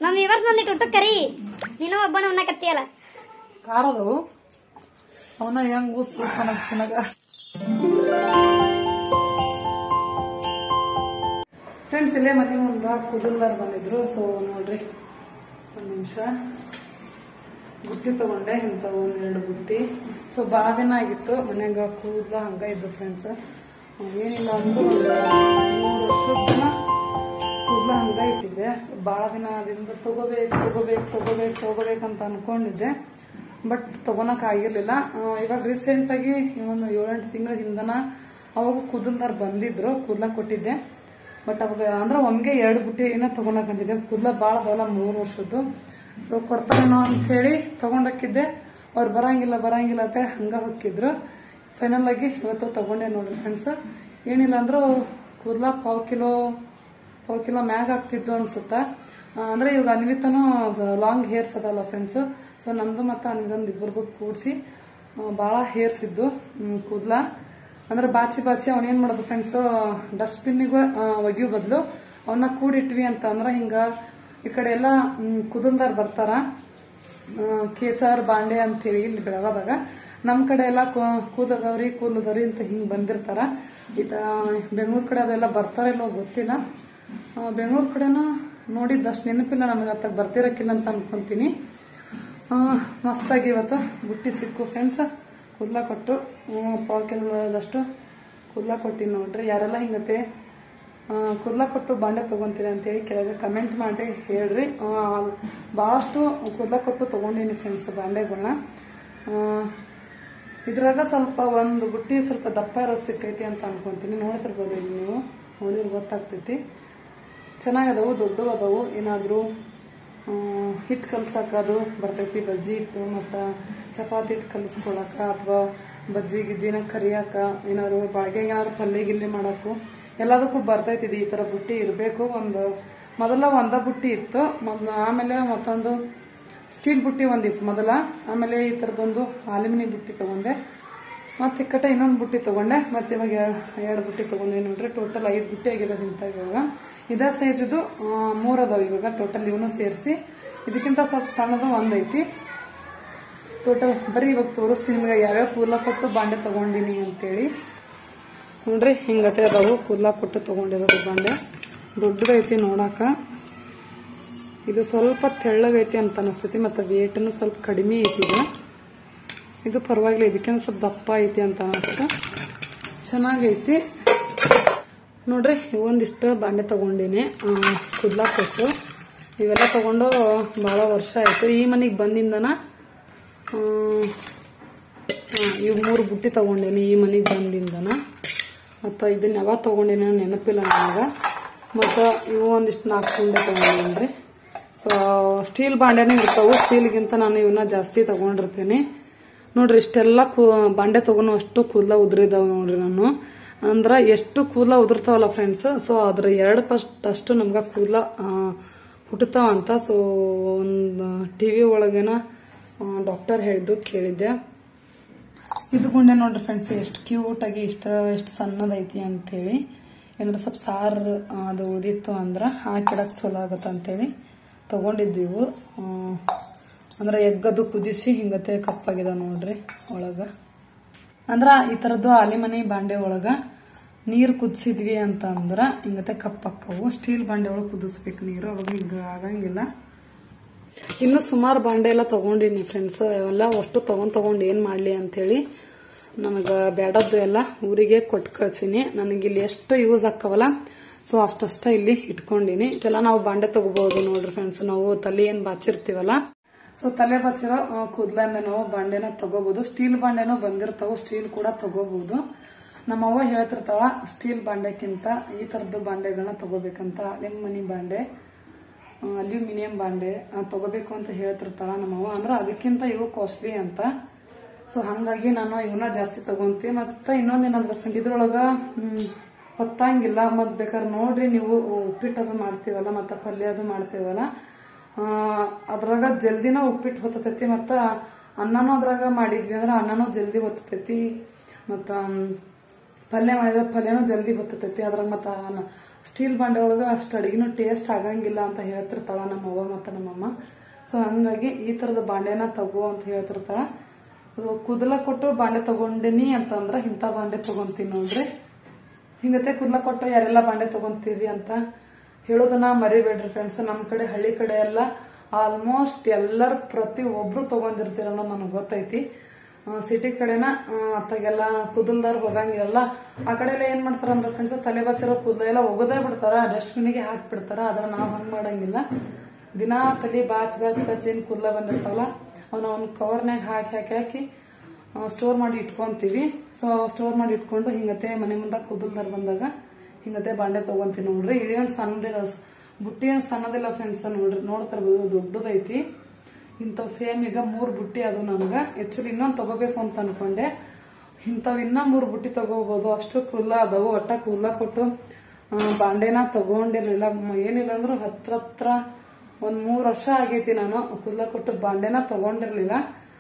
ನಮ್ ವಿವರ್ಸ್ ಬಂದಿಟ್ಟು ಊಟಕ್ಕೆ ಕರಿ ನೀನು ಒಬ್ಬನ ಉಣ್ಣಕತ್ತೀಯಲ್ಲ ಖಾರದವು ಅವನ್ನ ಹೆಂಗ್ ಊಸ್ ಊಸ್ ತಿನ್ನಗ ಫ್ರೆಂಡ್ಸ್ ಇಲ್ಲೇ ಮನೆ ಮುಂದ ಕುದಲ್ದಾರ್ ಬಂದಿದ್ರು ಸೊ ನೋಡ್ರಿ ಒಂದ್ ನಿಮಿಷ ಬುಟ್ಟಿ ತಗೊಂಡೆ ಇಂಥ ಒಂದೆರಡು ಬುಟ್ಟಿ ಸೊ ಭಾಳ ದಿನ ಆಗಿತ್ತು ಮನ್ಯಾಗ ಕೂದ್ಲ ಹಂಗ ಇದ್ದು ಫ್ರೆಂಡ್ಸ್ ಏನಿಲ್ಲ ಅಂದ್ರೂ ಒಂದು ಮೂರು ವರ್ಷದ ದಿನ ಕೂದ್ಲ ಹಂಗ ಇಟ್ಟಿದ್ದೆ ಭಾಳ ದಿನ ಆದಿಂದ ತಗೋಬೇಕು ತಗೋಬೇಕು ತಗೋಬೇಕು ತಗೋಬೇಕಂತ ಅನ್ಕೊಂಡಿದ್ದೆ ಬಟ್ ತಗೊಳಕ್ ಆಗಿರ್ಲಿಲ್ಲ ಆ, ಇವಾಗ ರೀಸೆಂಟ್ ಆಗಿ ಒಂದು ಏಳೆಂಟು ತಿಂಗಳ ಹಿಂದನ ಅವಾಗ ಕೂದಲ್ದಾರ್ ಬಂದಿದ್ರು ಕೂದ್ಲ ಕೊಟ್ಟಿದ್ದೆ ಬಟ್ ಅವಾಗ ಅಂದ್ರೆ ಒಮ್ಗೆ ಎರಡು ಬುಟ್ಟಿನ ತಗೊಳಕ್ ಅಂತಿದ್ದೆ ಕೂದ್ಲ ಭಾಳ ಬಹಳ ಮೂರು ವರ್ಷದ್ದು ಸೊ ಕೊಡ್ತಾರೇನೋ ಅಂತ ಹೇಳಿ ತಗೊಂಡಕ್ಕಿದ್ದೆ ಅವ್ರು ಬರಂಗಿಲ್ಲ ಬರಂಗಿಲ್ಲ ಅಂತ ಹೇಳಿ ಹಂಗ ಹೊಕ್ಕಿದ್ರು ಫೈನಲ್ ಆಗಿ ಇವತ್ತು ತಗೊಂಡೆ ನೋಡ್ರಿ ಫ್ರೆಂಡ್ಸ್ ಏನಿಲ್ಲ ಅಂದ್ರೂ ಕೂದ್ಲ ಪಾವ್ ಕಿಲೋ ಪಾವ್ ಕಿಲೋ ಮ್ಯಾಗ್ ಆಗ್ತಿದ್ದು ಅನ್ಸುತ್ತ ಆ, ಅಂದ್ರೆ ಇವಾಗ ಅನ್ವಿತನು ಲಾಂಗ್ ಹೇರ್ಸ್ ಅದಲ್ಲ ಫ್ರೆಂಡ್ಸ್ ಸೊ ನಮ್ದು ಮತ್ತೆ ಅನ್ವಿತಂದು ಇಬ್ಬರದು ಕೂಡಿಸಿ ಭಾಳ ಹೇರ್ಸ್ ಇದ್ದು ಹ್ಮ್, ಕೂದ್ಲ ಅಂದ್ರೆ ಬಾಚಿ ಬಾಚಿ ಅವನೇನ್ ಮಾಡೋದು ಫ್ರೆಂಡ್ಸ್ ಡಸ್ಟ್ಬಿನ್ನಿಗೂ ಒಗಿಯೋ ಬದಲು ಅವನ್ನ ಕೂಡಿಟ್ವಿ ಅಂತ ಅಂದ್ರೆ ಹಿಂಗ ಈ ಕಡೆ ಎಲ್ಲ ಕುದಲ್ದಾರ್ ಬರ್ತಾರ ಆ, ಕೇಸರ್ ಬಾಂಡೆ ಅಂತೇಳಿ ಇಲ್ಲಿ ಬೆಳಗಾದಾಗ ನಮ್ ಕಡೆ ಎಲ್ಲ ಕೂದದವ್ರಿ ಕೂದಲದವ್ರಿ ಅಂತ ಹಿಂಗ್ ಬಂದಿರ್ತಾರ ಈತ ಬೆಂಗಳೂರು ಕಡೆ ಅದೆಲ್ಲ ಬರ್ತಾರ ಇಲ್ವೋ ಗೊತ್ತಿಲ್ಲ ಬೆಂಗಳೂರು ಕಡೆನೂ ನೋಡಿದ್ದಷ್ಟು ನೆನಪಿಲ್ಲ ನನಗೆ ಅತ್ತಾಗ ಬರ್ತಿರಕ್ಕಿಲ್ಲ ಅಂತ ಅನ್ಕೊಂತೀನಿ ಆ, ಮಸ್ತಾಗಿ ಇವತ್ತು ಬುಟ್ಟಿ ಸಿಕ್ಕು ಫ್ರೆಂಡ್ಸ್ ಕೂದ್ಲ ಕೊಟ್ಟು ಹ್ಮ್, ಪಾವ್ ಕಿಲೋದಷ್ಟು ಕೂದ್ಲ ಕೊಟ್ಟಿನಿ ನೋಡ್ರಿ ಯಾರೆಲ್ಲ ಹಿಂಗತೆ ಆ, ಕೂದ್ಲ ಕೊಟ್ಟು ಬಾಂಡೆ ತಗೊಂತೀರಿ ಅಂತೇಳಿ ಕೆಳಗೆ ಕಮೆಂಟ್ ಮಾಡಿ ಹೇಳ್ರಿ ಆ, ಭಾಳಷ್ಟು ಕೂದ್ಲ ಕೊಟ್ಟು ತಗೊಂಡೀನಿ ಫ್ರೆಂಡ್ಸ್ ಬಾಂಡೆಗಳನ್ನ ಇದ್ರಾಗ ಸ್ವಲ್ಪ ಒಂದು ಬುಟ್ಟಿ ಸ್ವಲ್ಪ ದಪ್ಪ ಇರೋದು ಸಿಕ್ಕೈತಿ ಅಂತ ಅನ್ಕೊಂತೀನಿ ನೋಡ್ತಿರ್ಬೋದು ಇಲ್ಲಿ ನೀವು ನೋಡಿದ್ರೆ ಗೊತ್ತಾಗ್ತೈತಿ ಚೆನ್ನಾಗದವು ದೊಡ್ಡವು ಅದಾವು ಏನಾದರೂ ಹಿಟ್ಟು ಕಲ್ಸಕ್ಕದು ಬರ್ತೈತಿ ಬಜ್ಜಿ ಹಿಟ್ಟು ಮತ್ತು ಚಪಾತಿ ಹಿಟ್ಟು ಕಲಿಸ್ಕೊಳಕ ಅಥವಾ ಬಜ್ಜಿ ಗಿಜ್ಜಿನ ಕರಿಯಾಕ ಏನಾದ್ರು ಬಾಳ್ಗೆಗೆ ಏನಾದ್ರು ಪಲ್ಯ ಗಿಲ್ಲೆ ಮಾಡಕ್ಕೂ ಎಲ್ಲದಕ್ಕೂ ಬರ್ತೈತಿ ಇದು ಈ ಥರ ಬುಟ್ಟಿ ಇರಬೇಕು ಒಂದು ಮೊದಲ ಒಂದ ಬುಟ್ಟಿ ಇತ್ತು ಮೊದಲು ಆಮೇಲೆ ಮತ್ತೊಂದು ಸ್ಟೀಲ್ ಬುಟ್ಟಿ ಒಂದಿತ್ತು ಮೊದಲ ಆಮೇಲೆ ಈ ಥರದೊಂದು ಅಲ್ಯೂಮಿನಿ ಬುಟ್ಟಿ ತಗೊಂಡೆ ಮತ್ತೆ ಈ ಕಟ ಇನ್ನೊಂದು ಬುಟ್ಟಿ ತಗೊಂಡೆ ಮತ್ತೆ ಇವಾಗ ಎರಡು ಬುಟ್ಟಿ ತಗೊಂಡೆ ನೋಡ್ರಿ ಟೋಟಲ್ ಐದು ಬುಟ್ಟಿ ಆಗಿರೋದು ಇಂತ ಇವಾಗ ಇದೇ ಸೈಜ್ ಇದು ಮೂರ್ ಅದಾವ ಇವಾಗ ಟೋಟಲ್ ಇವನು ಸೇರಿಸಿ ಇದಕ್ಕಿಂತ ಸ್ವಲ್ಪ ಸಣ್ಣದ ಒಂದೈತಿ ಟೋಟಲ್ ಬರೀ ಇವಾಗ ತೋರಿಸ್ತೀನಿ ನಿಮಗೆ ಯಾವ್ಯಾವ ಕೂದಲ ಕೊಟ್ಟು ಬಾಂಡೆ ತಗೊಂಡಿನಿ ಅಂತೇಳಿ ನೋಡ್ರಿ ಹಿಂಗತೆ ಅದಾವು ಕೂದಲ ಕೊಟ್ಟು ತಗೊಂಡಿರೋದು ಬಾಂಡೆ ದೊಡ್ಡದೈತಿ ನೋಡಾಕ ಇದು ಸ್ವಲ್ಪ ತೆಳ್ಳಗೈತಿ ಅಂತ ಅನಿಸ್ತೈತಿ ಮತ್ತು ವೇಟ್ನು ಸ್ವಲ್ಪ ಕಡಿಮೆ ಐತಿ ಇದು ಇದು ಪರವಾಗಿಲ್ಲ ಇದಕ್ಕಿಂತ ಸ್ವಲ್ಪ ದಪ್ಪ ಐತಿ ಅಂತ ಅನಿಸ್ತು ಚೆನ್ನಾಗೈತಿ ನೋಡ್ರಿ ಒಂದಿಷ್ಟು ಬಾಂಡೆ ತಗೊಂಡಿನಿ ಕುದ್ಲ ಕೊಟ್ಟು ಇವೆಲ್ಲ ತಗೊಂಡು ಭಾಳ ವರ್ಷ ಆಯ್ತು ಈ ಮನೆಗೆ ಬಂದಿಂದನ ಆ, ಆ, ಇವು ಮೂರು ಬುಟ್ಟಿ ತಗೊಂಡೇನಿ ಈ ಮನೆಗೆ ಬಂದಿಂದನ ಮತ್ತು ಇದನ್ನ ಯಾವಾಗ ತಗೊಂಡೇನಿ ಅನ್ನೋ ನೆನಪಿಲ್ಲ ನನಗೆ ಮತ್ತು ಇವು ಒಂದಿಷ್ಟು ನಾಲ್ಕು ಕುಂಡೆ ತಗೊಂಡೇನಿ ಸೊ ಸ್ಟೀಲ್ ಬಾಂಡೆನೂ ಇರ್ತಾವು ಸ್ಟೀಲ್ಗಿಂತ ನಾನು ಇವನ್ನ ಜಾಸ್ತಿ ತಗೊಂಡಿರ್ತೀನಿ ನೋಡ್ರಿ ಇಷ್ಟೆಲ್ಲ ಕೂ ಬಾಂಡೆ ತಗೊಂಡು ಅಷ್ಟು ಕೂದಲ ಉದುರಿದಾವ ನೋಡ್ರಿ ನಾನು ಅಂದ್ರ ಎಷ್ಟು ಕೂದಲ ಉದುರ್ತಾವಲ್ಲ ಫ್ರೆಂಡ್ಸ್ ಸೊ ಅದ್ರ ಎರಡು ಫಸ್ಟ್ ಅಷ್ಟು ನಮ್ಗೆ ಕೂದಲ ಹುಟ್ಟುತ್ತಾವ ಅಂತ ಸೊ ಒಂದು ಟಿ ವಿ ಒಳಗೇನ ಡಾಕ್ಟರ್ ಹೇಳಿದ್ದು ಕೇಳಿದ್ದೆ ಇದು ಗುಂಡೆ ನೋಡ್ರಿ ಫ್ರೆಂಡ್ಸ್ ಎಷ್ಟು ಕ್ಯೂಟ್ ಆಗಿ ಇಷ್ಟ ಎಷ್ಟು ಸಣ್ಣದೈತಿ ಅಂತೇಳಿ ಏನಾದ್ರು ಸ್ವಲ್ಪ ಸಾರು ಆ, ಅದು ಉಳಿದಿತ್ತು ಅಂದ್ರೆ ಹಾಕಿಡಕ್ ಚಲೋ ಆಗತ್ತೆ ಅಂತೇಳಿ ತಗೊಂಡಿದ್ದೀವು ಆ, ಅಂದ್ರೆ ಎಗ್ಗದು ಕುದಿಸಿ ಹಿಂಗತೆ ಕಪ್ಪಾಗಿದೆ ನೋಡ್ರಿ ಒಳಗ ಅಂದ್ರ ಈ ತರದ್ದು ಆಲಿಮನಿ ಬಾಂಡೆ ಒಳಗ ನೀರು ಕುದಿಸಿದ್ವಿ ಅಂತ ಅಂದ್ರ ಹಿಂಗತೆ ಕಪ್ಪಾಕ್ಕವು ಸ್ಟೀಲ್ ಬಾಂಡೆ ಒಳಗೆ ಕುದಿಸ್ಬೇಕು ನೀರು ಅವಾಗ ಹಿಂಗ ಆಗಂಗಿಲ್ಲ ಇನ್ನು ಸುಮಾರು ಬಾಂಡೆ ಎಲ್ಲ ತಗೊಂಡಿನಿ ಫ್ರೆಂಡ್ಸ್ ಅವೆಲ್ಲ ಅಷ್ಟು ತಗೊಂಡ್ ತಗೊಂಡ್ ಏನ್ ಮಾಡ್ಲಿ ಅಂತೇಳಿ ನನಗ ಬೇಡದ್ದು ಎಲ್ಲ ಊರಿಗೆ ಕೊಟ್ಟು ಕಳ್ಸಿನಿ ನನಗೆ ಇಲ್ಲಿ ಎಷ್ಟು ಯೂಸ್ ಆಕ್ಕವಲ್ಲ ಸೊ ಅಷ್ಟಷ್ಟ ಇಲ್ಲಿ ಇಟ್ಕೊಂಡಿನಿ ಇಷ್ಟೆಲ್ಲ ನಾವು ಬಾಂಡೆ ತಗೋಬಹುದು ನೋಡ್ರಿ ಫ್ರೆಂಡ್ಸ್ ನಾವು ತಲೆ ಏನ್ ಬಾಚಿರ್ತೀವಲ್ಲ ಸೊ ತಲೆ ಬಾಚಿರೋ ಆ, ಕೂದ್ಲಿಂದ ನಾವು ಬಾಂಡೆನ ತಗೋಬಹುದು ಸ್ಟೀಲ್ ಬಾಂಡೆನೂ ಬಂದಿರ್ತಾವ ಸ್ಟೀಲ್ ಕೂಡ ತಗೋಬಹುದು ನಮ್ಮವ್ವ ಹೇಳ್ತಿರ್ತಾಳ ಸ್ಟೀಲ್ ಬಾಂಡೆಕ್ಕಿಂತ ಈ ತರದ್ದು ಬಾಂಡೆಗಳನ್ನ ತಗೋಬೇಕಂತ ಅಲ್ಯೂಮಿನಿ ಬಾಂಡೆ ಅಲ್ಯೂಮಿನಿಯಂ ಬಾಂಡೆ ಆ, ತಗೋಬೇಕು ಅಂತ ಹೇಳ್ತಿರ್ತಾಳ ನಮ್ಮವ್ವ ಅಂದ್ರೆ ಅದಕ್ಕಿಂತ ಇವು ಕಾಸ್ಟ್ಲಿ ಅಂತ ಸೊ ಹಂಗಾಗಿ ನಾನು ಇವನ್ನ ಜಾಸ್ತಿ ತಗೊಂತೀನಿ ಮತ್ತೆ ಇನ್ನೊಂದೇನಂದ್ರೆ ಫ್ರೆಂಡ್ ಇದ್ರೊಳಗ ಹ್ಮ್, ಹೊತ್ತಂಗಿಲ್ಲ ಮತ್ ಬೇಕಾದ್ರೆ ನೋಡ್ರಿ ನೀವು ಉಪ್ಪಿಟ್ಟು ಅದು ಮಾಡ್ತೀವಲ್ಲ ಮತ್ತೆ ಪಲ್ಯ ಅದು ಮಾಡ್ತೀವಲ್ಲ ಆ, ಅದ್ರಾಗ ಜಲ್ದಿನ ಉಪ್ಪಿಟ್ಟು ಹೊತ್ತತೈತಿ ಮತ್ತ ಅನ್ನನೂ ಅದ್ರಾಗ ಮಾಡಿದ್ವಿ ಅಂದ್ರೆ ಅನ್ನನೂ ಜಲ್ದಿ ಹೊತ್ತತೈತಿ ಮತ್ತ ಮ್, ಪಲ್ಯ ಮಾಡಿದ್ರೆ ಪಲ್ಯನೂ ಜಲ್ದಿ ಹೊತ್ತತೈತಿ ಅದ್ರಾಗ ಮತ್ತ ಸ್ಟೀಲ್ ಬಾಂಡೆ ಒಳಗೆ ಅಷ್ಟು ಅಡಿಗೆನೂ ಟೇಸ್ಟ್ ಆಗಂಗಿಲ್ಲ ಅಂತ ಹೇಳ್ತಿರ್ತಾಳ ನಮ್ಮ ಅವ್ವ ಮತ್ತು ನಮ್ಮಮ್ಮ ಸೊ ಹಂಗಾಗಿ ಈ ಥರದ ಬಾಂಡೆನ ತಗೋ ಅಂತ ಹೇಳ್ತಿರ್ತಾಳ ಅದು ಕುದಲ ಕೊಟ್ಟು ಬಾಂಡೆ ತಗೊಂಡಿನಿ ಅಂತಂದ್ರೆ ಇಂಥ ಬಾಂಡೆ ತಗೊಂತೀನಿ ನೋಡ್ರಿ ಹಿಂಗತೆ ಕುದ್ಲ ಕೊಟ್ಟು ಯಾರೆಲ್ಲ ಬಾಂಡೆ ತಗೊಂತೀರಿ ಅಂತ ಹೇಳೋದನ್ನ ಮರಿಬೇಡ್ರಿ ಫ್ರೆಂಡ್ಸ್ ನಮ್ಮ ಕಡೆ ಹಳ್ಳಿ ಕಡೆ ಎಲ್ಲ ಆಲ್ಮೋಸ್ಟ್ ಎಲ್ಲರ ಪ್ರತಿ ಒಬ್ರು ತಗೊಂಡಿರ್ತೀರ ಅನ್ನೋದು ನನಗೆ ಗೊತ್ತೈತಿ ಸಿಟಿ ಕಡೆನ ಆ, ಅತ್ತಾಗೆಲ್ಲ ಕುದಲ್ದಾರ್ ಹೋಗಂಗಿರಲ್ಲ ಆ ಕಡೆ ಎಲ್ಲ ಏನ್ ಮಾಡ್ತಾರ ಅಂದ್ರೆ ಫ್ರೆಂಡ್ಸ್ ತಲೆ ಬಸಿರೋ ಕೂದಲ ಎಲ್ಲ ಒಗದೇ ಬಿಡ್ತಾರ ಡಸ್ಟ್ಬಿನ್ಗೆ ಹಾಕ್ಬಿಡ್ತಾರ ಆದ್ರೆ ನಾವ್ ಹಂಗ್ ಮಾಡಂಗಿಲ್ಲ ದಿನಾ ತಲಿ ಬಾಚ್ ಬಾಚ್ ಬಾಚ್ ಏನ್ ಕೂದಲ ಬಂದಿರ್ತಾವಲ್ಲ ಅವನ್ನ ಒಂದ್ ಕವರ್ನಾಗ ಹಾಕಿ ಹಾಕಿ ಹಾಕಿ ಸ್ಟೋರ್ ಮಾಡಿ ಇಟ್ಕೊಂತೀವಿ ಸೊ ಸ್ಟೋರ್ ಮಾಡಿ ಇಟ್ಕೊಂಡು ಹಿಂಗತೆ ಮನೆ ಮುಂದೆ ಕುದಲ್ದಾರ್ ಬಂದಾಗ ಹಿಂಗತೆ ಬಾಂಡೆ ತಗೊಂತೀವಿ ನೋಡ್ರಿ ಇದೇನು ಸಣ್ಣದಿಲ್ಲ ಬುಟ್ಟಿ ಏನು ಸಣ್ಣದಿಲ್ಲ ಫ್ರೆಂಡ್ಸ್ ನೋಡ್ರಿ ನೋಡ್ತಾ ಇರ್ಬೋದು ದೊಡ್ಡದೈತಿ ಇಂಥವು ಸೇಮ್ ಈಗ ಮೂರು ಬುಟ್ಟಿ ಅದು ನನಗೆ ಆಕ್ಚುಲಿ ಇನ್ನೊಂದು ತಗೋಬೇಕು ಅಂತ ಅನ್ಕೊಂಡೆ ಇಂಥವು ಇನ್ನ ಮೂರು ಬುಟ್ಟಿ ತಗೋಬಹುದು ಅಷ್ಟು ಕೂಲ ಅದಾವು ಒಟ್ಟ ಕೂಲ ಕೊಟ್ಟು ಆ, ಬಾಂಡೆನ ತಗೊಂಡಿರ್ಲಿಲ್ಲ ಮ- ಏನಿಲ್ಲ ಅಂದ್ರೂ ಹತ್ರ ಹತ್ರ ಒಂದ್ ಮೂರ್ ವರ್ಷ ಆಗೈತಿ ನಾನು ಕೂದಲ ಕೊಟ್ಟು ಬಾಂಡೆನ ತಗೊಂಡಿರ್ಲಿಲ್ಲ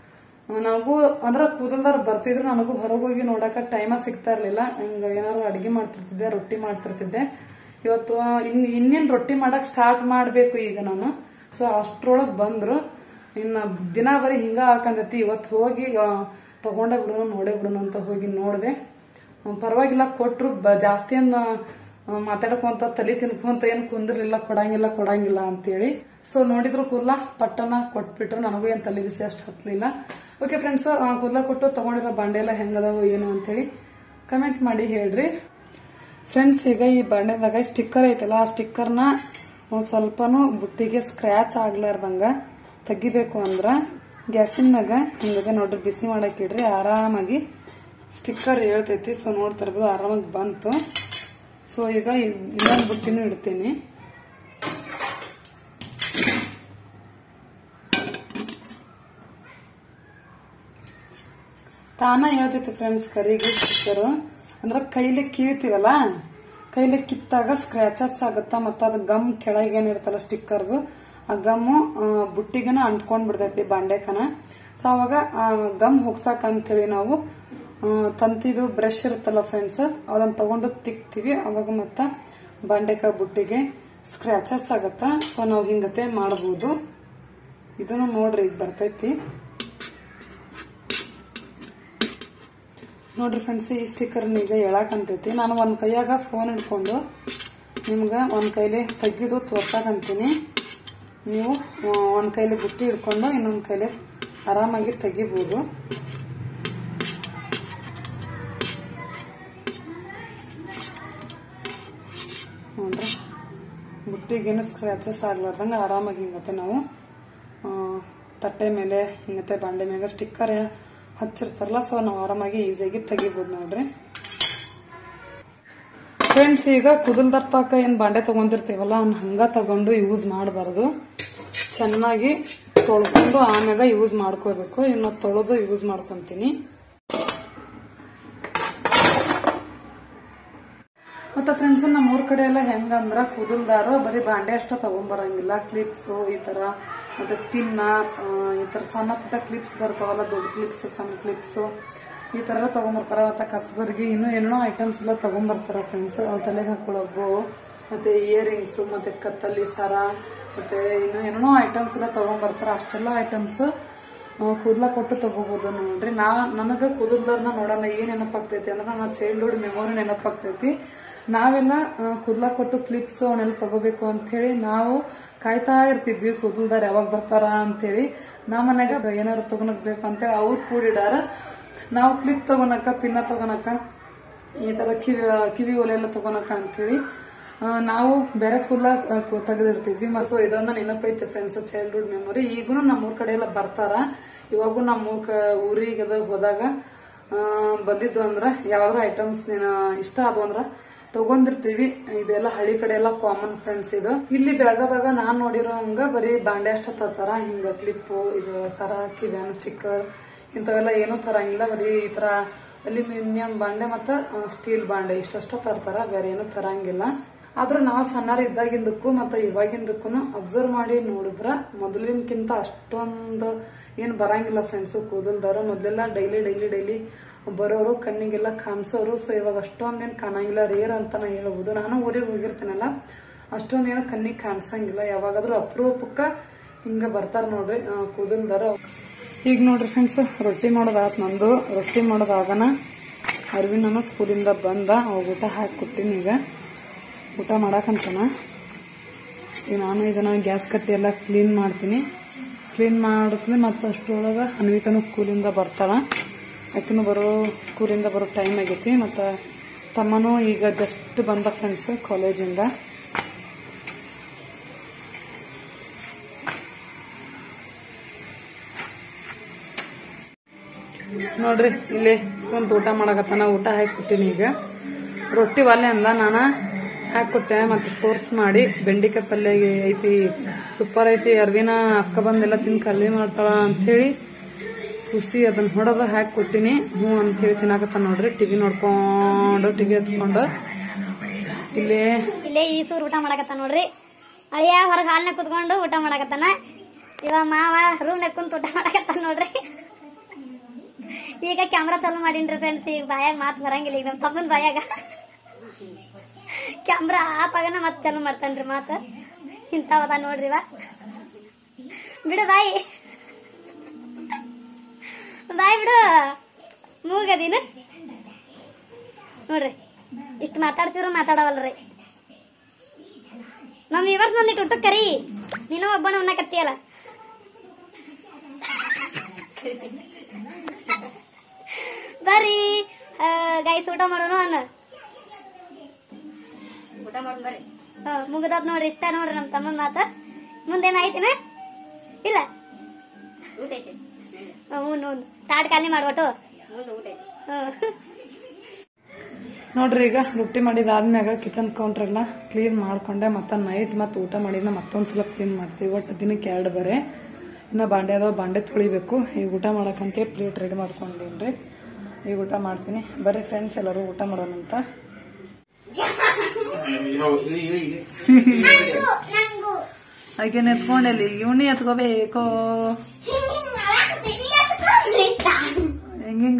ಆ, ನನಗೂ ಅಂದ್ರ ಕೂದಲ್ದಾರ್ ಬರ್ತಿದ್ರು ನನಗೂ ಹೊರಗೋಗಿ ನೋಡಕ ಟೈಮ ಸಿಗ್ತಾ ಇರ್ಲಿಲ್ಲ ಹಿಂಗ ಏನಾದ್ರು ಅಡಿಗೆ ಮಾಡ್ತಿರ್ತಿದ್ದೆ ರೊಟ್ಟಿ ಮಾಡ್ತಿರ್ತಿದ್ದೆ ಇವತ್ತು ಇನ್ ಇನ್ನೇನ್ ರೊಟ್ಟಿ ಮಾಡಕ್ ಸ್ಟಾರ್ಟ್ ಮಾಡ್ಬೇಕು ಈಗ ನಾನು ಸೊ ಅಷ್ಟ್ರೊಳಗ್ ಬಂದ್ರು ಇನ್ನ ದಿನ ಬರೀ ಹಿಂಗ ಹಾಕಂದೈತಿ ಇವತ್ತು ಹೋಗಿ ಆ, ತಗೊಂಡೇ ಬಿಡೋಣ ನೋಡೇ ಬಿಡೋಣ ಅಂತ ಹೋಗಿ ನೋಡ್ದೆ ಹ್ಮ್, ಪರವಾಗಿಲ್ಲ ಕೊಟ್ರು ಬ- ಜಾಸ್ತಿ ಏನ್ ಆ, ಮಾತಾಡ್ಕೊಂತ ತಲೆ ತಿನ್ಕೊಂತ ಏನ್ ಕುಂದಿರ್ಲಿಲ್ಲ ಕೊಡಂಗಿಲ್ಲ ಕೊಡಂಗಿಲ್ಲ ಅಂತೇಳಿ ಸೊ ನೋಡಿದ್ರು ಕೂದ್ಲ ಪಟ್ಟನ ಕೊಟ್ಬಿಟ್ರು ನನಗೂ ಏನ್ ತಲೆ ಬಿಸಿ ಅಷ್ಟು ಹತ್ಲಿಲ್ಲ ಓಕೆ ಫ್ರೆಂಡ್ಸ್ ಕೂದ್ಲ ಕೊಟ್ಟು ತಗೊಂಡಿರೋ ಬಾಂಡೆ ಎಲ್ಲ ಹೆಂಗದಾವು ಏನು ಅಂತೇಳಿ ಕಮೆಂಟ್ ಮಾಡಿ ಹೇಳ್ರಿ ಫ್ರೆಂಡ್ಸ್ ಈಗ ಈ ಬಾಂಡೆದಾಗ ಸ್ಟಿಕ್ಕರ್ ಐತಲ್ಲ ಆ ಸ್ಟಿಕ್ಕರ್ನ ಒಂದ್ ಸ್ವಲ್ಪನೂ ಬುಟ್ಟಿಗೆ ಸ್ಕ್ರಾಚ್ ಆಗ್ಲಾರ್ದಂಗ ತೆಗಿಬೇಕು ಅಂದ್ರ ಗ್ಯಾಸಿನ ಮ್ಯಾಗ ಹಿಂಗದೆ ನೋಡ್ರಿ ಬಿಸಿ ಮಾಡಕ್ ಇಡ್ರಿ ಆರಾಮಾಗಿ ಸ್ಟಿಕ್ಕರ್ ಹೇಳ್ತೈತಿ ಸೊ ನೋಡ್ತಾ ಇರ್ಬೋದು ಆರಾಮಾಗಿ ಬಂತು ಸೊ ಈಗ ಇನ್ನೊಂದು ಬುಟ್ಟಿನೂ ಇಡ್ತೀನಿ ತಾನ ಹೇಳ್ತೈತಿ ಫ್ರೆಂಡ್ಸ್ ಕರಿಗೆ ಸ್ಟಿಕ್ಕರ್ ಅಂದ್ರ ಕೈಲಿ ಕೀಳ್ತೀವಲ್ಲ ಕೈಲಿ ಕಿತ್ತಾಗ ಸ್ಕ್ರಾಚಸ್ ಆಗತ್ತ ಮತ್ತ ಅದು ಗಮ್ ಕೆಳಗೇನಿರ್ತಲ್ಲ ಸ್ಟಿಕ್ಕರ್ದು ಆ ಗಮ್ಮು ಬುಟ್ಟಿಗನ ಅಂಟ್ಕೊಂಡ್ ಬಿಡ್ತೈತಿ ಬಾಂಡೆಕನ ಸೊ ಅವಾಗ ಆ ಗಮ್ ಹೋಗ್ಸಾಕ ಅಂತೇಳಿ ನಾವು ಆ, ತಂತಿದು ಬ್ರಷ್ ಇರುತ್ತಲ್ಲ ಫ್ರೆಂಡ್ಸ್ ಅದನ್ನ ತಗೊಂಡು ತಿಕ್ತಿವಿ ಅವಾಗ ಮತ್ತ ಬಾಂಡೆಕ ಬುಟ್ಟಿಗೆ ಸ್ಕ್ರಾಚಸ್ ಆಗತ್ತ ಸೊ ನಾವು ಹಿಂಗತೆ ಮಾಡಬಹುದು ಇದನ್ನು ನೋಡ್ರಿ ಈಗ ಬರ್ತೈತಿ ನೋಡ್ರಿ ಫ್ರೆಂಡ್ಸ್ ಈ ಸ್ಟಿಕ್ಕರ್ ಈಗ ಹೇಳಕಂತೈತಿ ನಾನು ಒಂದ್ ಕೈಯಾಗ ಫೋನ್ ಹಿಡ್ಕೊಂಡು ನಿಮ್ಗ ಒಂದ್ ಕೈಲಿ ತೆಗಿದು ತೋರ್ಸಕಂತೀನಿ ನೀವು ಆ, ಒಂದ್ ಕೈಲಿ ಬುಟ್ಟಿ ಹಿಡ್ಕೊಂಡು ಇನ್ನೊಂದ್ ಕೈಲಿ ಆರಾಮಾಗಿ ತೆಗಿಬಹುದು ನೋಡ್ರಿ ಬುಟ್ಟಿಗೇನು ಸ್ಕ್ರಾಚಸ್ ಆಗ್ಲಾರ್ದಂಗ ಆರಾಮಾಗಿ ಹಿಂಗತೆ ನಾವು ಆ, ತಟ್ಟೆ ಮೇಲೆ ಹಿಂಗತೆ ಬಾಂಡೆ ಮೇಲೆ ಸ್ಟಿಕ್ಕರ್ ಹಚ್ಚಿರ್ತಾರಲ್ಲ ಸೊ ನಾವು ಆರಾಮಾಗಿ ಈಸಿಯಾಗಿ ತೆಗಿಬಹುದು ನೋಡ್ರಿ ಫ್ರೆಂಡ್ಸ್ ಈಗ ಕುದಲ್ ದಪ್ಪಾಕ ಏನ್ ಬಾಂಡೆ ತಗೊಂಡಿರ್ತೀವಲ್ಲ ಅವ್ನ ಹಂಗ ತಗೊಂಡು ಯೂಸ್ ಮಾಡಬಾರ್ದು ಚೆನ್ನಾಗಿ ತೊಳ್ಕೊಂಡು ಆಮ್ಯಾಗ ಯೂಸ್ ಮಾಡ್ಕೋಬೇಕು ಇನ್ನ ತೊಳೆದು ಯೂಸ್ ಮಾಡ್ಕೊಂತೀನಿ ಮತ್ತೆ ಫ್ರೆಂಡ್ಸ್ ನಮ್ಮ ಊರ್ ಕಡೆ ಎಲ್ಲ ಹೆಂಗಂದ್ರ ಕೂದಲ್ದಾರು ಬರೀ ಬಾಂಡೆ ಅಷ್ಟ ತಗೊಂಬರಂಗಿಲ್ಲ ಕ್ಲಿಪ್ಸ್ ಈ ತರ ಮತ್ತೆ ಪಿನ್ನ ಆ, ಈ ತರ ಸಣ್ಣ ಪುಟ್ಟ ಕ್ಲಿಪ್ಸ್ ಬರ್ತಾವಲ್ಲ ದೊಡ್ಡ ಕ್ಲಿಪ್ಸ್ ಸಣ್ಣ ಕ್ಲಿಪ್ಸ್ ಈ ತರ ಎಲ್ಲ ತಗೊಂಬರ್ತಾರ ಮತ್ತೆ ಕಸಬರ್ಗಿ ಇನ್ನೂ ಏನೇನೋ ಐಟಮ್ಸ್ ಎಲ್ಲ ತಗೊಂಬರ್ತಾರ ಫ್ರೆಂಡ್ಸ್ ತಲೆಗೆ ಹಾಕೊಳ್ಳೋವು ಮತ್ತೆ ಇಯರಿಂಗ್ಸ್ ಮತ್ತೆ ಕತ್ತಲ್ಲಿ ಸರ ಮತ್ತೆ ಇನ್ನು ಏನೇನೋ ಐಟಮ್ಸ್ ಎಲ್ಲ ತಗೊಂಬರ್ತಾರ ಅಷ್ಟೆಲ್ಲ ಐಟಮ್ಸ್ ಕೂದಲ ಕೊಟ್ಟು ತಗೋಬಹುದು ನೋಡ್ರಿ ನಾ ನನಗ ಕೂದಲ್ದಾರ್ನ ನೋಡೋಣ ಏನ್ ನೆನಪಾಗ್ತೈತಿ ಅಂದ್ರೆ ನನ್ನ ಚೈಲ್ಡ್ಹುಡ್ ಮೆಮೊರಿ ನೆನಪಾಗ್ತೈತಿ ನಾವೆಲ್ಲ ಆ, ಕೂದಲ ಕೊಟ್ಟು ಕ್ಲಿಪ್ಸ್ ಅವನ್ನೆಲ್ಲ ತಗೋಬೇಕು ಅಂತ ಹೇಳಿ ನಾವು ಕಾಯ್ತಾ ಇರ್ತಿದ್ವಿ ಕೂದಲ್ದಾರ್ ಯಾವಾಗ ಬರ್ತಾರ ಅಂತೇಳಿ ನಾ ಮನ್ಯಾಗ ಏನಾರು ತಗೊಳಕ್ ಬೇಕು ಅಂತೇಳಿ ಅವ್ರು ಕೂಡಿಡಾರ ನಾವು ಕ್ಲಿಪ್ ತಗೊಳಕ ಪಿನ್ನ ತಗೊಳಕ ಈ ತರ ಕಿವಿ ಕಿವಿ ಒಲೆ ಎಲ್ಲ ತಗೊಳಕ ಅಂತೇಳಿ ಆ, ನಾವು ಬೇರೆ ಕೂದಲ ತೆಗೆದಿರ್ತಿದ್ವಿ ಸೊ ಇದೊಂದು ನೆನಪೈತೆ ಫ್ರೆಂಡ್ಸ್ ಚೈಲ್ಡ್ಹುಡ್ ಮೆಮೊರಿ ಈಗೂ ನಮ್ಮೂರ್ ಕಡೆ ಎಲ್ಲ ಬರ್ತಾರ ಇವಾಗೂ ನಮ್ಮೂರ್ ಕ ಊರಿಗೆ ಅದು ಹೋದಾಗ ಆ, ಬಂದಿದ್ದು ಅಂದ್ರ ಯಾವ್ದಾರ ಐಟಮ್ಸ್ ಇಷ್ಟ ಅದು ಅಂದ್ರ ತಗೊಂಡಿರ್ತೀವಿ ಇದೆಲ್ಲ ಹಳ್ಳಿ ಕಡೆ ಎಲ್ಲ ಕಾಮನ್ ಫ್ರೆಂಡ್ಸ್ ಇದು ಇಲ್ಲಿ ಬೆಳಗಾದಾಗ ನಾನ್ ನೋಡಿರೋ ಹಂಗ ಬರೀ ಬಾಂಡೆ ಅಷ್ಟ ತರ್ತಾರ ಹಿಂಗ ಕ್ಲಿಪ್ಪು ಇದು ಸರ ಕಿವ್ಯಾನ್ ಸ್ಟಿಕ್ಕರ್ ಇಂಥವೆಲ್ಲ ಏನೂ ತರಂಗಿಲ್ಲ ಬರೀ ಈ ತರ ಅಲ್ಯೂಮಿನಿಯಂ ಬಾಂಡೆ ಮತ್ತ ಸ್ಟೀಲ್ ಬಾಂಡೆ ಇಷ್ಟಷ್ಟ ತರ್ತಾರ ಬೇರೆ ಏನು ತರಂಗಿಲ್ಲ ಆದ್ರೂ ನಾವು ಸಣ್ಣರ ಇದ್ದಾಗಿಂದಕ್ಕೂ ಮತ್ತೆ ಇವಾಗಿಂದಕ್ಕೂ ಅಬ್ಸರ್ವ್ ಮಾಡಿ ನೋಡಿದ್ರ ಮೊದಲಿನಕ್ಕಿಂತ ಅಷ್ಟೊಂದು ಏನ್ ಬರಂಗಿಲ್ಲ ಫ್ರೆಂಡ್ಸ್ ಕೂದಲ್ದವ್ರು ಮೊದಲೆಲ್ಲ ಡೈಲಿ ಡೈಲಿ ಡೈಲಿ ಬರೋರು ಕಣ್ಣಿಗೆಲ್ಲ ಕಾಣಿಸೋರು ಸೊ ಇವಾಗ ಅಷ್ಟೊಂದೇನು ಕಾಣಂಗಿಲ್ಲ ರೇರ್ ಅಂತ ನಾ ಹೇಳ್ಬೋದು ನಾನು ಊರಿಗೆ ಹೋಗಿರ್ತೀನಲ್ಲ ಅಷ್ಟೊಂದೇನು ಕಣ್ಣಿಗೆ ಕಾಣಿಸಂಗಿಲ್ಲ ಯಾವಾಗಾದ್ರೂ ಅಪರೂಪಕ್ಕ ಹಿಂಗ ಬರ್ತಾರ ನೋಡ್ರಿ ಆ, ಕೂದಲ್ದಾರ ಈಗ ನೋಡ್ರಿ ಫ್ರೆಂಡ್ಸ್ ರೊಟ್ಟಿ ಮಾಡೋದಾತ್ ನಂದು ರೊಟ್ಟಿ ಮಾಡೋದಾಗನ ಅರ್ವಿನ ಸ್ಕೂಲಿಂದ ಬಂದ ಅವಾಗ ಊಟ ಹಾಕಿ ಕೊಟ್ಟಿನಿ ಈಗ ಊಟ ಮಾಡಾಕಂತಾನ ಈಗ ನಾನು ಇದನ್ನ ಗ್ಯಾಸ್ ಕಟ್ಟಿ ಎಲ್ಲ ಕ್ಲೀನ್ ಮಾಡ್ತೀನಿ ಕ್ಲೀನ್ ಮಾಡಿದ್ಮೇಲೆ ಮತ್ತೆ ಅಷ್ಟರೊಳಗೆ ಅನ್ವಿಕನು ಸ್ಕೂಲಿಂದ ಬರ್ತಾಳ ಆಕಿನೂ ಬರೋ ಸ್ಕೂಲಿಂದ ಬರೋ ಟೈಮ್ ಆಗೈತಿ ಮತ್ತು ತಮ್ಮನೂ ಈಗ ಜಸ್ಟ್ ಬಂದ ಫ್ರೆಂಡ್ಸ್ ಕಾಲೇಜಿಂದ ನೋಡ್ರಿ ಇಲ್ಲಿ ಕುಂತ ಊಟ ಮಾಡಕತ್ತಾನ ಊಟ ಹಾಕಿಕೊಟ್ಟಿನಿ ಈಗ ರೊಟ್ಟಿ ಒಲ್ಲೆ ಅಂದ ನಾನು ಹಾಕಿಕೊಟ್ಟೆ ಮತ್ತೆ ಫೋರ್ಸ್ ಮಾಡಿ ಬೆಂಡಿಕಾಯಿ ಪಲ್ಯ ಐತಿ ಸೂಪರ್ ಐತಿ ಅರ್ವಿನ ಅಕ್ಕ ಬಂದೆಲ್ಲ ತಿಂದು ಕಲ್ಲಿ ಮಾಡ್ತಾಳ ಅಂತೇಳಿ ಖುಷಿ ಅದನ್ನ ಹೊಡೆದು ಹಾಕಿ ಕೊಟ್ಟಿನಿ ಹ್ಞೂ ಅಂತೇಳಿ ತಿನ್ನಾಕತ್ತ ನೋಡ್ರಿ ಟಿವಿ ನೋಡ್ಕೊಂಡು ಟಿವಿ ಹಚ್ಕೊಂಡು ಇಲ್ಲಿ ಇಲ್ಲೇ ಈ ಸೂರ್ ಊಟ ಮಾಡಕತ್ತ ನೋಡ್ರಿ ಅಳಿಯ ಹೊರಗೆ ಹಾಲ್ನಾಗ ಕುತ್ಕೊಂಡು ಊಟ ಮಾಡಕತ್ತಾನ ಇವ ಮಾವ ರೂಮ್ನಾಗ ಕುಂತ ಊಟ ಮಾಡಕತ್ತಾನ ನೋಡ್ರಿ ಈಗ ಕ್ಯಾಮ್ರಾ ಚಾಲು ಮಾಡೀನ್ರಿ ಫ್ರೆಂಡ್ಸ್ ಈಗ ಬಾಯಾಗ ಮಾತು ಬರಂಗಿಲ್ಲ ಈಗ ನಮ್ಮ ತಮ್ಮನ ಬಾಯಾಗ ಕ್ಯಾಮ್ರಾ ಆಫ್ ಆಗನ ಮತ್ತೆ ಚಾಲು ಮಾಡ್ತಾನ್ರಿ ಮಾತು ಇಂಥವದ ನೋಡ್ರಿ ಇವ ಬಿಡು ಬಾಯಿ ಬಾಯ್ ಬಿಡು ಮೂಗದೀನು ನೋಡ್ರಿ ಇಷ್ಟು ಮಾತಾಡ್ತಿದ್ರು ಮಾತಾಡವಲ್ರಿ ನಮ್ ಇವರ್ಸ್ ಬಂದಿಟ್ಟು ಊಟಕ್ಕೆ ಕರಿ ನೀನು ಒಬ್ಬನ ಉಣ್ಣಕತ್ತೀಯಲ್ಲ ಬರ್ರಿ ಗೈಸ್ ಊಟ ಮಾಡೋಣ ಅನ್ನ ಊಟ ಮಾಡೋಣ ಬರ್ರಿ ಮುಗಿದದ್ ನೋಡ್ರಿ ಇಷ್ಟ ನೋಡ್ರಿ ನಮ್ ತಮ್ಮನ್ ಮಾತ ಮುಂದೇನಾಯ್ತಿನ ಇಲ್ಲ ಊಟ ಐತಿ ಹ್ಞೂ ಹ್ಞೂ ತಾಟ್ ಖಾಲಿ ಮಾಡ್ಬಿಟ್ಟು ಮುಂದೆ ಊಟ ಐತಿ ಹ್ಮ್ ನೋಡ್ರಿ ಈಗ ರೊಟ್ಟಿ ಮಾಡಿದಾದ್ಮ್ಯಾಗ ಕಿಚನ್ ಕೌಂಟರ್ ಎಲ್ಲ ಕ್ಲೀನ್ ಮಾಡ್ಕೊಂಡೆ ಮತ್ತೆ ನೈಟ್ ಮತ್ತೆ ಊಟ ಮಾಡಿದ್ನ ಮತ್ತೊಂದ್ಸಲ ಕ್ಲೀನ್ ಮಾಡ್ತೀವಿ ಒಟ್ಟು ದಿನಕ್ಕೆ ಎರಡು ಬರೆ ಇನ್ನ ಬಾಂಡೆ ಅದಾವ ಬಾಂಡೆ ತೊಳಿಬೇಕು ಈಗ ಊಟ ಮಾಡಕ್ಕಂತೆ ಪ್ಲೇಟ್ ರೆಡಿ ಮಾಡ್ಕೊಂಡಿನ್ರಿ ಈಗ ಊಟ ಮಾಡ್ತೀನಿ ಬರ್ರಿ ಫ್ರೆಂಡ್ಸ್ ಎಲ್ಲರೂ ಊಟ ಮಾಡೋಣಂತ ಹಾಗೆ ಎತ್ಕೊಂಡೆಲ್ಲಿ ಇವನಿ ಎತ್ಕೋಬೇಕು ಹೆಂಗಿಂಗ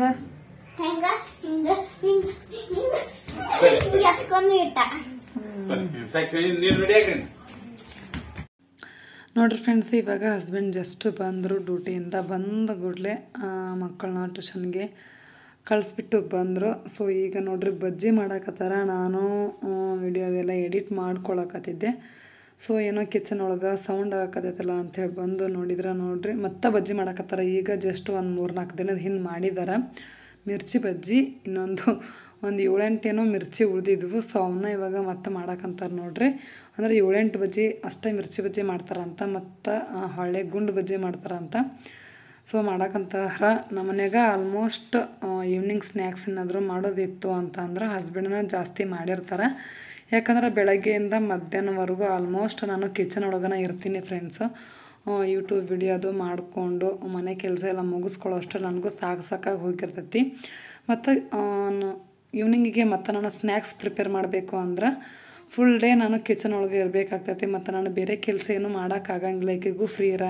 ನೋಡ್ರಿ ಫ್ರೆಂಡ್ಸ್ ಇವಾಗ ಹಸ್ಬೆಂಡ್ ಜಸ್ಟ್ ಬಂದರು ಡ್ಯೂಟಿಯಿಂದ ಬಂದ ಕೂಡಲೇ ಮಕ್ಕಳನ್ನ ಟ್ಯೂಷನ್ಗೆ ಕಳಿಸ್ಬಿಟ್ಟು ಬಂದರು ಸೊ ಈಗ ನೋಡ್ರಿ ಬಜ್ಜಿ ಮಾಡಾಕತ್ತಾರ ನಾನು ವಿಡಿಯೋದೆಲ್ಲ ಎಡಿಟ್ ಮಾಡ್ಕೊಳಕತ್ತಿದ್ದೆ ಸೊ ಏನೋ ಕಿಚನ್ ಒಳಗೆ ಸೌಂಡ್ ಆಗಕತ್ತೈತಲ್ಲ ಅಂಥೇಳಿ ಬಂದು ನೋಡಿದ್ರೆ ನೋಡ್ರಿ ಮತ್ತೆ ಬಜ್ಜಿ ಮಾಡಾಕತ್ತಾರ ಈಗ ಜಸ್ಟ್ ಒಂದು ಮೂರು ನಾಲ್ಕು ದಿನದ ಹಿಂದೆ ಮಾಡಿದಾರ ಮಿರ್ಚಿ ಬಜ್ಜಿ ಇನ್ನೊಂದು ಒಂದು ಏಳೆಂಟೇನೋ ಮಿರ್ಚಿ ಉಳಿದಿದ್ವು ಸೊ ಅವನ್ನ ಇವಾಗ ಮತ್ತೆ ಮಾಡಾಕಂತಾರೆ ನೋಡ್ರಿ ಅಂದ್ರೆ ಏಳೆಂಟು ಬಜ್ಜಿ ಅಷ್ಟೇ ಮಿರ್ಚಿ ಬಜ್ಜಿ ಮಾಡ್ತಾರಂತ ಮತ್ತು ಹೊಳ್ಳೆ ಗುಂಡು ಬಜ್ಜಿ ಮಾಡ್ತಾರಂತ ಸೊ ಮಾಡಕ್ಕಂತಾರ ನಮ್ಮ ಮನ್ಯಾಗ ಆಲ್ಮೋಸ್ಟ್ ಈವ್ನಿಂಗ್ ಸ್ನ್ಯಾಕ್ಸ್ ಏನಾದರೂ ಮಾಡೋದಿತ್ತು ಅಂತ ಅಂದ್ರೆ ಹಸ್ಬೆಂಡನ್ನ ಜಾಸ್ತಿ ಮಾಡಿರ್ತಾರೆ ಯಾಕಂದ್ರೆ ಬೆಳಗ್ಗೆಯಿಂದ ಮಧ್ಯಾಹ್ನವರೆಗೂ ಆಲ್ಮೋಸ್ಟ್ ನಾನು ಕಿಚನ್ ಒಳಗನ ಇರ್ತೀನಿ ಫ್ರೆಂಡ್ಸು ಯೂಟ್ಯೂಬ್ ವಿಡಿಯೋ ಅದು ಮಾಡಿಕೊಂಡು ಮನೆ ಕೆಲಸ ಎಲ್ಲ ಮುಗಿಸ್ಕೊಳ್ಳೋ ಅಷ್ಟು ನನಗೂ ಸಾಕು ಸಾಕಾಗಿ ಹೋಗಿರ್ತೈತಿ ಮತ್ತು ಈವ್ನಿಂಗಿಗೆ ಮತ್ತೆ ನಾನು ಸ್ನ್ಯಾಕ್ಸ್ ಪ್ರಿಪೇರ್ ಮಾಡಬೇಕು ಅಂದ್ರೆ ಫುಲ್ ಡೇ ನಾನು ಕಿಚನ್ ಒಳಗೆ ಇರಬೇಕಾಗ್ತೈತಿ ಮತ್ತು ನಾನು ಬೇರೆ ಕೆಲಸ ಏನು ಮಾಡೋಕ್ಕಾಗಂಗಿಲ್ಲ ಈಕೆಗೂ ಫ್ರೀ ಇರ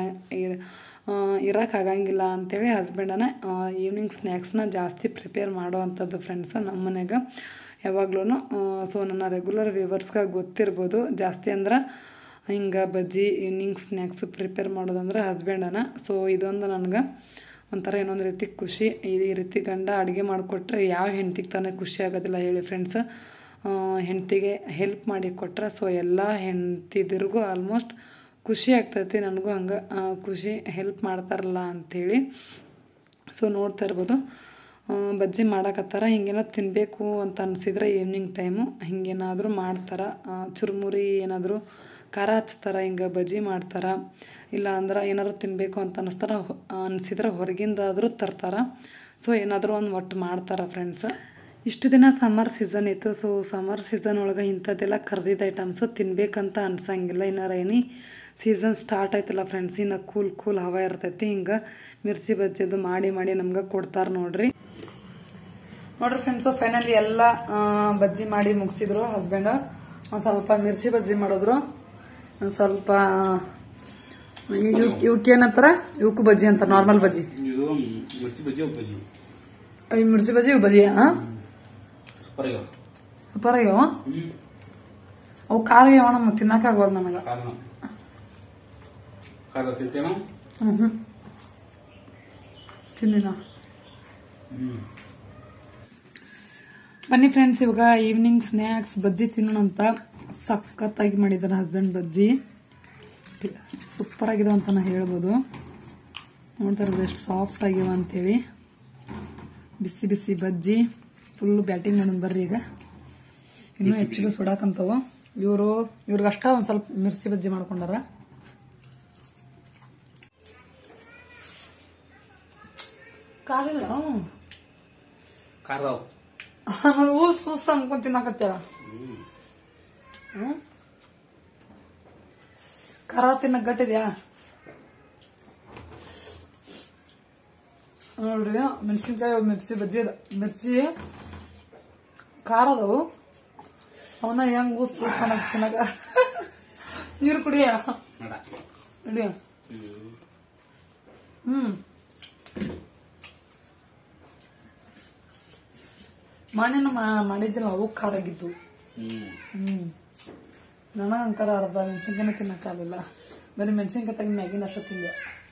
ಇರೋಕ್ಕಾಗಂಗಿಲ್ಲ ಅಂಥೇಳಿ ಹಸ್ಬೆಂಡನ ಈವ್ನಿಂಗ್ ಸ್ನ್ಯಾಕ್ಸ್ನ ಜಾಸ್ತಿ ಪ್ರಿಪೇರ್ ಮಾಡೋ ಅಂಥದ್ದು ಫ್ರೆಂಡ್ಸ್ ನಮ್ಮ ಮನೆಗೆ ಯಾವಾಗ್ಲೂ ಸೊ ನನ್ನ ರೆಗ್ಯುಲರ್ ವ್ಯೂವರ್ಸ್ಗೆ ಗೊತ್ತಿರ್ಬೋದು ಜಾಸ್ತಿ ಅಂದ್ರೆ ಹಿಂಗೆ ಬಜ್ಜಿ ಈವ್ನಿಂಗ್ ಸ್ನ್ಯಾಕ್ಸ್ ಪ್ರಿಪೇರ್ ಮಾಡೋದಂದ್ರೆ ಹಸ್ಬೆಂಡನ ಸೊ ಇದೊಂದು ನನಗೆ ಒಂಥರ ಇನ್ನೊಂದು ರೀತಿ ಖುಷಿ ಈ ರೀತಿ ಗಂಡ ಅಡುಗೆ ಮಾಡಿಕೊಟ್ರೆ ಯಾವ ಹೆಂಡ್ತಿಗೆ ತಾನೇ ಖುಷಿ ಆಗೋದಿಲ್ಲ ಹೇಳಿ ಫ್ರೆಂಡ್ಸ್ ಹೆಂಡ್ತಿಗೆ ಹೆಲ್ಪ್ ಮಾಡಿ ಕೊಟ್ರೆ ಸೊ ಎಲ್ಲ ಹೆಂಡ್ತಿದಿರಿಗೂ ಆಲ್ಮೋಸ್ಟ್ ಖುಷಿ ಆಗ್ತೈತಿ ನನಗೂ ಹಂಗೆ ಖುಷಿ ಹೆಲ್ಪ್ ಮಾಡ್ತಾರಲ್ಲ ಅಂಥೇಳಿ ಸೊ ನೋಡ್ತಾ ಇರ್ಬೋದು ಆ, ಬಜ್ಜಿ ಮಾಡಕತ್ತಾರ ಹಿಂಗೇನೋ ತಿನ್ನಬೇಕು ಅಂತ ಅನಿಸಿದ್ರೆ ಈವ್ನಿಂಗ್ ಟೈಮು ಹಿಂಗೇನಾದರೂ ಮಾಡ್ತಾರೆ ಚುರುಮುರಿ ಏನಾದರೂ ಖಾರ ಹಚ್ತಾರೆ ಹಿಂಗೆ ಬಜ್ಜಿ ಮಾಡ್ತಾರೆ ಇಲ್ಲ ಅಂದ್ರೆ ಏನಾದರೂ ತಿನ್ನಬೇಕು ಅಂತ ಅನ್ನಿಸ್ತಾರ ಅನಿಸಿದ್ರೆ ಹೊರಗಿಂದಾದರೂ ತರ್ತಾರೆ ಸೊ ಏನಾದರೂ ಒಂದು ಒಟ್ಟು ಮಾಡ್ತಾರೆ ಫ್ರೆಂಡ್ಸ್ ಇಷ್ಟು ದಿನ ಸಮ್ಮರ್ ಸೀಸನ್ ಇತ್ತು ಸೊ ಸಮ್ಮರ್ ಸೀಸನ್ ಒಳಗೆ ಇಂಥದ್ದೆಲ್ಲ ಕರ್ದಿದ್ದ ಐಟಮ್ಸು ತಿನ್ಬೇಕಂತ ಅನ್ಸಂಗಿಲ್ಲ ಇನ್ನು ರೈನಿ ಸೀಸನ್ ಸ್ಟಾರ್ಟ್ ಆಯ್ತಲ್ಲ ಫ್ರೆಂಡ್ಸ್ ಇನ್ನು ಕೂಲ್ ಕೂಲ್ ಹವಾ ಇರ್ತೈತಿ ಹಿಂಗೆ ಮಿರ್ಚಿ ಬಜ್ಜಿದು ಮಾಡಿ ಮಾಡಿ ನಮ್ಗೆ ಕೊಡ್ತಾರೆ ನೋಡ್ರಿ ನೋಡ್ರಿ ಫ್ರೆಂಡ್ಸು ಫೈನಲಿ ಎಲ್ಲ ಆ, ಬಜ್ಜಿ ಮಾಡಿ ಮುಗಿಸಿದ್ರು ಹಸ್ಬೆಂಡ್ ಒಂದು ಸ್ವಲ್ಪ ಮಿರ್ಚಿ ಬಜ್ಜಿ ಮಾಡಿದ್ರು ಒಂದು ಸ್ವಲ್ಪ ಇವಕ್ಕೆ ಏನಂತಾರ ಇವಕ್ಕೂ ಬಜ್ಜಿ ಅಂತಾರ ನಾರ್ಮಲ್ ಬಜ್ಜಿ ಇದು ಮಿರ್ಚಿ ಬಜ್ಜಿ ಉಪ್ಪು ಬಜ್ಜಿ ಈ ಮಿರ್ಚಿ ಬಜ್ಜಿ ಇವು ಬಜ್ಜಿಯಾ ಸೂಪರ್ ಆಗ್ಯಾವ ಸೂಪರ್ ಆಗ್ಯಾವ ಹ್ಮ್ ಅವು ಖಾರ ಆಗ್ಯಾವ ನಮ್ಮ ತಿನ್ನಕ್ಕಾಗ್ಬಾರ್ದು ನನಗ ಕಾರಣ ಕಾದ ತಿಂತೇನೋ ಹ್ಮ್ ಹ್ಮ್ ತಿನ್ನಿನ ಹ್ಮ್ ಬನ್ನಿ ಫ್ರೆಂಡ್ಸ್ ಇವಾಗ ಈವ್ನಿಂಗ್ ಸ್ನ್ಯಾಕ್ಸ್ ಬಜ್ಜಿ ತಿನ್ನೋಣ ಅಂತ ಸಖತ್ತಾಗಿ ಮಾಡಿದ್ದಾರೆ ಹಸ್ಬೆಂಡ್ ಬಜ್ಜಿ ಸೂಪರ್ ಆಗಿದೆ ಅಂತ ನಾ ಹೇಳ್ಬೋದು ನೋಡ್ತಾ ಇರೋದು ಎಷ್ಟು ಸಾಫ್ಟ್ ಆಗ್ಯಾವ ಅಂತೇಳಿ ಬಿಸಿ ಬಿಸಿ ಬಜ್ಜಿ ಫುಲ್ ಬ್ಯಾಟಿಂಗ್ ಮಾಡೋಣ ಬರ್ರಿ ಈಗ ಇನ್ನೂ ಹೆಚ್ಚಿಗೆ ಸುಡಾಕಂತವು ಇವರು ಇವ್ರಿಗಷ್ಟ ಒಂದ್ ಸ್ವಲ್ಪ ಮಿರ್ಚಿ ಬಜ್ಜಿ ಮಾಡ್ಕೊಂಡಾರ ಕಾಲಿಲ್ಲ ಕಾರದವ್ ಊಸ್ ಊಸ್ ಅನ್ಕೊಂಡ್ ತಿನ್ನಕತ್ತಾಳ ಹ್ಮ್ ಖಾರ ತಿನ್ನಕ್ ಗಟ್ಟಿದ್ಯಾ ನೋಡ್ರಿ ಮೆಣಸಿನ್ಕಾಯಿ ಮಿರ್ಚಿ ಬಜ್ಜಿ ಅದ ಮಿರ್ಚಿ ಖಾರ ಅದಾವು ಅವನ್ನ ಹೆಂಗ್ ಊಸ್ ಊಸ್ ಅನ್ನಕ್ ತಿನ್ನಕ ನೀರು ಕುಡಿಯ ನಡ ಕುಡಿಯ ಹ್ಮ್ ಹ್ಮ್ ಮಾನ್ಯನ ಮಾಡಿದ್ದಿಲ್ಲ ಅವು ಖಾರ ಆಗಿದ್ದು ಹ್ಮ್ ಹ್ಮ್ ನನಗಂಕರ ಅರ್ಧ ಮೆಣಸಿನ್ಕಾಯಿನ ತಿನ್ನಕ್ಕಾಗಲಿಲ್ಲ ಬರೀ ಮೆಣಸಿನ್ಕಾಯಿ ತೆಗೆದು ಮ್ಯಾಗಿನ ಅಷ್ಟು ತಿಂದೆ